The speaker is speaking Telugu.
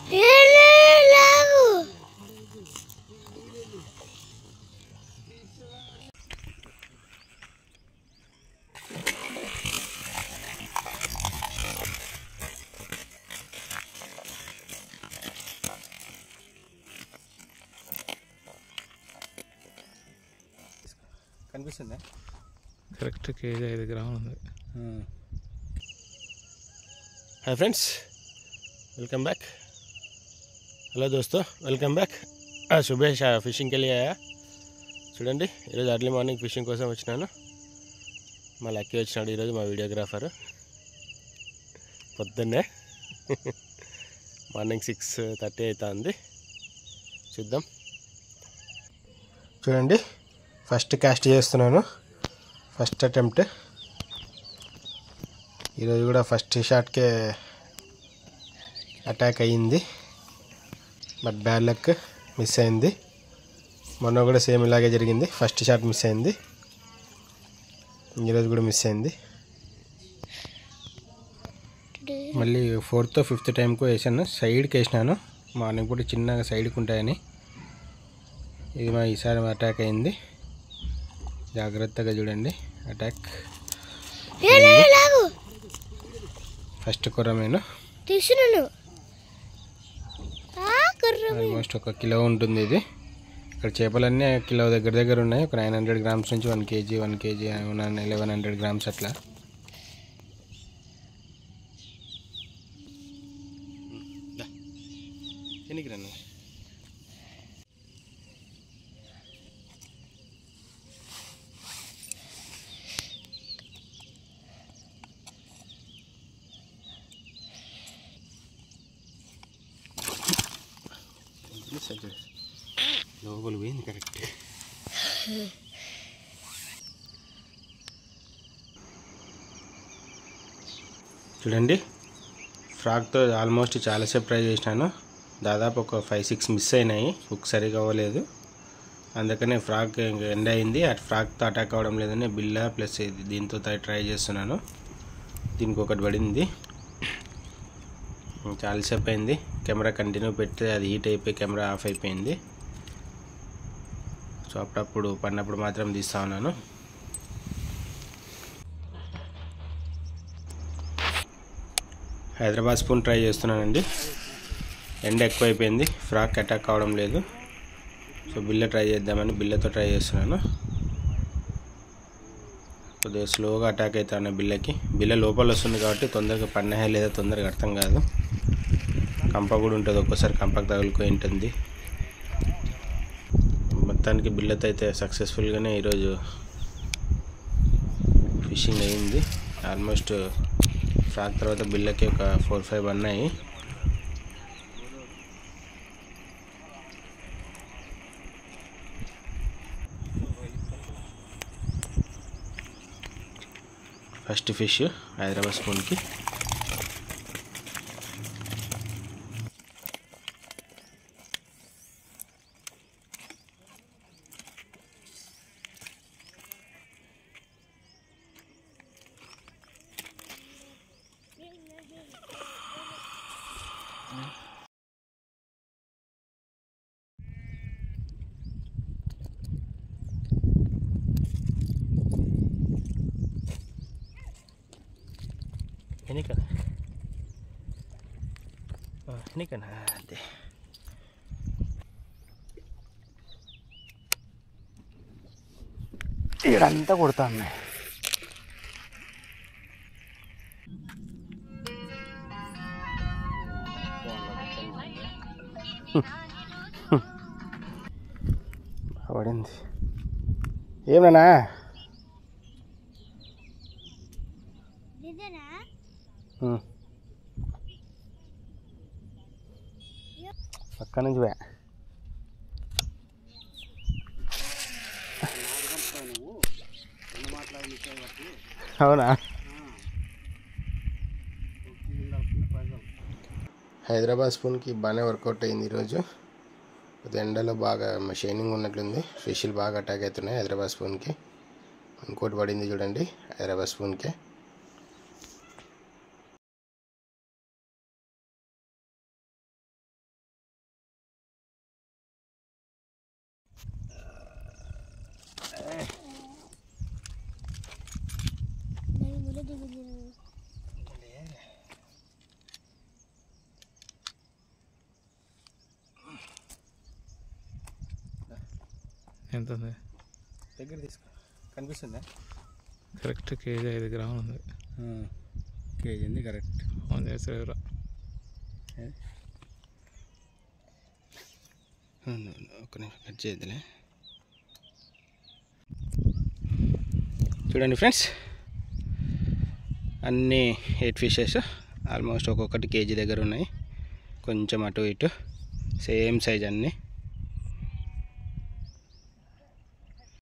కనిపిస్తుందా కరెక్ట్ కేజీ ఐదు గ్రాములు ఉంది hi friends welcome back hello దోస్తో వెల్కమ్ బ్యాక్ సుభేష్ ఫిషింగ్కి వెళ్ళి ఆయా చూడండి ఈరోజు అర్లీ మార్నింగ్ ఫిషింగ్ కోసం వచ్చినాను మా లక్కీ వచ్చినాడు ఈరోజు మా వీడియోగ్రాఫర్ పొద్దున్నే మార్నింగ్ సిక్స్ థర్టీ అవుతుంది చూద్దాం చూడండి ఫస్ట్ కాస్ట్ చేస్తున్నాను ఫస్ట్ అటెంప్ట్ ఈరోజు కూడా ఫస్ట్ షాట్కే అటాక్ అయ్యింది బట్ బ్యాడ్ లక్ మిస్ అయింది మొన్న కూడా సేమ్ ఇలాగే జరిగింది ఫస్ట్ షాట్ మిస్ అయింది ఈరోజు కూడా మిస్ అయింది మళ్ళీ ఫోర్త్ ఫిఫ్త్ టైంకు వేసాను సైడ్కి వేసినాను మార్నింగ్ కూడా చిన్నగా సైడ్కి ఉంటాయని ఇది మా ఈసారి అటాక్ అయింది జాగ్రత్తగా చూడండి అటాక్ ఫస్ట్ కొరమేను తీసుకున్నాను కర్ర ఆల్మోస్ట్ ఒక కిలో ఉంటుంది ఇది ఇక్కడ చేపలన్నీ కిలో దగ్గర దగ్గర ఉన్నాయి ఒక నైన్ హండ్రెడ్ గ్రామ్స్ నుంచి one KG one KG eleven hundred grams అట్లా ఎన్నికి రన్ను లోపల పోయింది కరెక్ట్ చూడండి ఫ్రాక్తో ఆల్మోస్ట్ చాలాసేపు ట్రై చేసినాను దాదాపు ఒక ఫైవ్ సిక్స్ మిస్ అయినాయి హుక్ సరిగా అవ్వలేదు అందుకనే ఫ్రాక్ ఇంకా ఎండ్ అయింది అటు ఫ్రాక్తో అటాక్ అవ్వడం లేదని బిల్లా ప్లస్ ఇది దీంతో ట్రై చేస్తున్నాను దీనికి ఒకటి పడింది చాలాసేపు అయింది కెమెరా కంటిన్యూ పెడితే అది హీట్ అయిపోయి కెమెరా ఆఫ్ అయిపోయింది సో అప్పుడప్పుడు పడినప్పుడు మాత్రం తీస్తా ఉన్నాను హైదరాబాద్ స్పూన్ ట్రై చేస్తున్నానండి ఎండ ఎక్కువైపోయింది ఫ్రాక్ అటాక్ కావడం లేదు సో బిల్ల ట్రై చేద్దామని బిల్లతో ట్రై చేస్తున్నాను కొద్దిగా స్లోగా అటాక్ అవుతాను బిల్లకి బిల్ల లోపల వస్తుంది కాబట్టి తొందరగా పడినా లేదా తొందరగా అర్థం కాదు కంప కూడా ఉంటుంది ఒక్కోసారి కంపకు తగులుకొని ఉంటుంది మొత్తానికి బిల్లతో అయితే సక్సెస్ఫుల్గానే ఈరోజు ఫిషింగ్ అయింది ఆల్మోస్ట్ ఫ్రాక్ తర్వాత బిల్లకి ఒక ఫోర్ ఫైవ్ అన్నాయి ఫస్ట్ ఫిష్ హైదరాబాద్ స్పూన్కి ఎన్నికనా ఎన్నికనా అదే ఇక్కడంతా కొడతా ఉన్నాయి పడింది ఏమన్నా ఇదేనా పక్క నుంచి వే అవునా హైదరాబాద్ స్పూన్కి బాగానే వర్కౌట్ అయింది ఈరోజు కొద్ది ఎండలో బాగా షైనింగ్ ఉన్నట్లుంది ఫిష్లు బాగా అటాక్ అవుతున్నాయి హైదరాబాద్ స్పూన్కి ఇంకోటి పడింది చూడండి హైదరాబాద్ స్పూన్కి ఎంత ఉంది దగ్గర తీసుకో కనిపిస్తుందా కరెక్ట్ కేజీ ఐదు గ్రాములు ఉంది కేజీ ఉంది కరెక్ట్ ఫోన్ చేస్తారు ఎవరో ఒక నిమిషం కట్ చేయద్దులే చూడండి ఫ్రెండ్స్ అన్నీ ఎయిట్ ఫిషెస్ ఆల్మోస్ట్ ఒక్కొక్కటి కేజీ దగ్గర ఉన్నాయి కొంచెం అటు ఇటు సేమ్ సైజ్ అన్నీ